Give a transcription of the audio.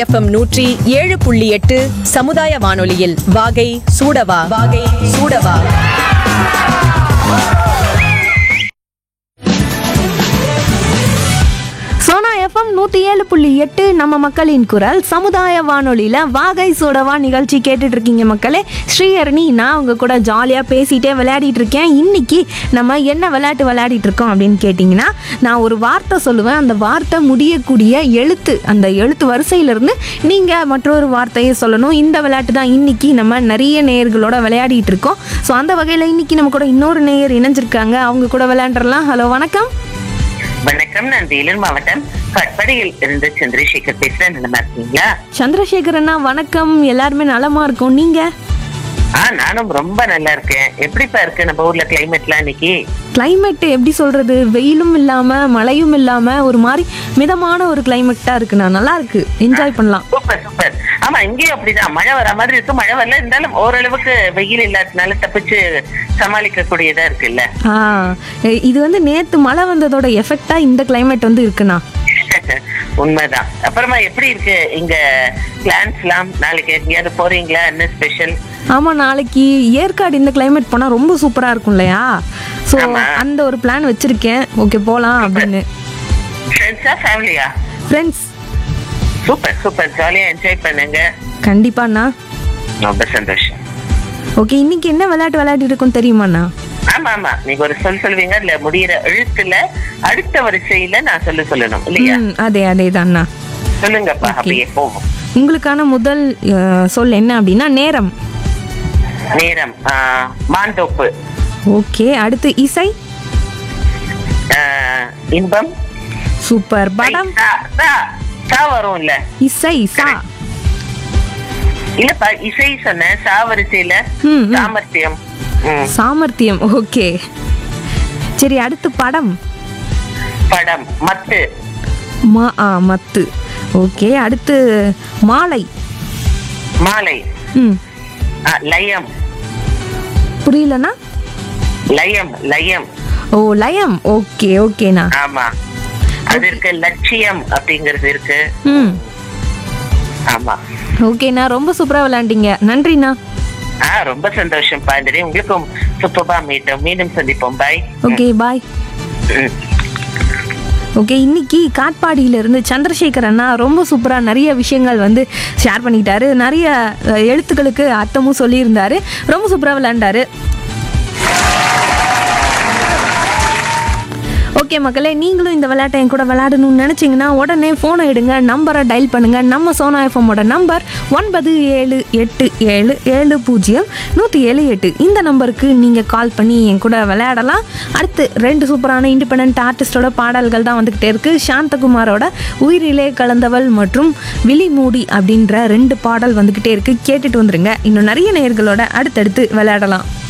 FM நூற்றி ஏழு புள்ளி எட்டு சமுதாய வானொலியில் வாகை சூடவா வாகை சூடவா சோனா எஃப்எம் நூற்றி ஏழு புள்ளி எட்டு நம்ம மக்களின் குரல் சமுதாய வானொலியில் வாகை சோடவா நிகழ்ச்சி கேட்டுட்டு இருக்கீங்க மக்களே ஸ்ரீஹரணி நான் உங்க கூட ஜாலியாக பேசிட்டே விளையாடிட்டு இருக்கேன் இன்னைக்கு நம்ம என்ன விளையாட்டு விளையாடிட்டு இருக்கோம் அப்படின்னு கேட்டிங்கன்னா நான் ஒரு வார்த்தை சொல்லுவேன் அந்த வார்த்தை முடியக்கூடிய எழுத்து அந்த எழுத்து வரிசையிலிருந்து நீங்கள் மற்றொரு வார்த்தையை சொல்லணும் இந்த விளையாட்டு தான் இன்னைக்கு நம்ம நிறைய நேயர்களோட விளையாடிட்டு இருக்கோம் ஸோ அந்த வகையில் இன்னைக்கு நம்ம கூட இன்னொரு நேயர் இணைஞ்சிருக்காங்க அவங்க கூட விளையாண்டுறலாம் ஹலோ வணக்கம் வணக்கம் நான் வேலூர் மாவட்டம் கட்படியில் இருந்து சந்திரசேகர் பேசுறேன் நல்லா இருக்கீங்களா சந்திரசேகர் அண்ணா வணக்கம் எல்லாருமே நலமா இருக்கோம் நீங்க ஆ நானும் ரொம்ப நல்லா இருக்கேன் எப்படிப்பா இருக்கு நம்ம ஊர்ல கிளைமேட்லாம் இன்னைக்கு climate எப்படி சொல்றது வெயிலும் இல்லாம மழையும் இல்லாம ஒரு மாதிரி மிதமான ஒரு கிளைமேட்டா இருக்குண்ணா நல்லா இருக்கு என்ஜாய் பண்ணலாம் சூப்பர் சூப்பர் ஆமா இங்கேயும் அப்படிதான் மழை வர மாதிரி இருக்கு மழை வரல இருந்தாலும் ஓரளவுக்கு வெயில் இல்லாததுனால தப்பிச்சு சமாளிக்க கூடியதா இருக்குல்ல ஆ எ- இது வந்து நேத்து மழை வந்ததோட எஃபெக்டா இந்த climate வந்து இருக்குண்ணா உண்மைதான் அப்புறமா எப்படி இருக்கு இங்க பிளான்ஸ் எல்லாம் நாளைக்கு எங்கேயாவது போறீங்களா என்ன ஸ்பெஷல் ஆமா நாளைக்கு ஏற்காடு இந்த climate போனா ரொம்ப சூப்பரா இருக்கும் இல்லையா ஸோ ஆமா. அந்த ஒரு பிளான் வச்சிருக்கேன் ஓகே போலாம் அப்படின்னு ஃப்ரெண்ட்ஸா ஃபேமிலியா ஃப்ரெண்ட்ஸ் சூப்பர் சூப்பர் ஜாலியா என்ஜாய் பண்ணுங்க கண்டிப்பாண்ணா ரொம்ப சந்தோஷம் ஓகே இன்னைக்கு என்ன விளையாட்டு விளையாடிட்டு இருக்கோம் தெரியுமாண்ணா ஆமா ஆமா நீங்க ஒரு சொல் சொல்வீங்க இல்ல முடியிற எழுத்துல அடுத்த வரிசையில நான் சொல்ல சொல்லணும் இல்லையா ம் அதே அதே தான்ண்ணா சொல்லுங்கப்பா அப்படியே போவோம் உங்களுக்கான முதல் அஹ், சொல் என்ன அப்படின்னா நேரம் நேரம் ஆ, மாந்தோப்பு ஓகே அடுத்து இசை ஆ, இன்பம் சூப்பர் படம் சா, சா, சா வரும் இல்ல இசை சா இல்லப்பா இசை சொன்ன சா வரிசையில ம், ம். சாமர்த்தியம் ம், சாமர்த்தியம் ஓகே சரி அடுத்து படம் படம் மத்து மா ஆ மத்து ஓகே அடுத்து மாலை மாலை ம் ஆ, லயம் புரியலண்ணா லயம் லயம் ஓ லயம் ஓகே ஓகேண்ணா ஆமா அது இருக்கு லட்சியம் அப்படிங்கிறது இருக்கு ம் ஆமா ஓகேண்ணா ரொம்ப சூப்பராக விளையாண்டீங்க நன்றிண்ணா ஆ ரொம்ப சந்தோஷம் பாண்டிரி உங்களுக்கும் சூப்பர்பா மீட்டும் மீண்டும் சந்திப்போம் பாய் ஓகே பாய் ஓகே இன்னைக்கு காட்பாடியில இருந்து சந்திரசேகர் அண்ணா ரொம்ப சூப்பராக நிறைய விஷயங்கள் வந்து ஷேர் பண்ணிக்கிட்டாரு நிறைய அஹ், எழுத்துக்களுக்கு அர்த்தமும் சொல்லியிருந்தாரு ரொம்ப சூப்பராக விளையாண்டாரு ஓகே மக்களே நீங்களும் இந்த விளையாட்டை என் கூட விளையாடணும்னு நினச்சிங்கன்னா உடனே ஃபோனை எடுங்க நம்பரை டயல் பண்ணுங்கள் நம்ம சோனா எஃப்எம்மோட நம்பர் ஒன்பது ஏழு எட்டு ஏழு ஏழு பூஜ்ஜியம் நூற்றி ஏழு எட்டு இந்த நம்பருக்கு நீங்கள் கால் பண்ணி என் கூட விளையாடலாம் அடுத்து ரெண்டு சூப்பரான இண்டிபெண்ட் ஆர்டிஸ்டோட பாடல்கள் தான் வந்துக்கிட்டே இருக்குது சாந்தகுமாரோட உயிரிலே கலந்தவள் மற்றும் விழி மூடி அப்படின்ற ரெண்டு பாடல் வந்துக்கிட்டே இருக்குது கேட்டுட்டு வந்துருங்க இன்னும் நிறைய நேயர்களோட அடுத்தடுத்து விளையாடலாம்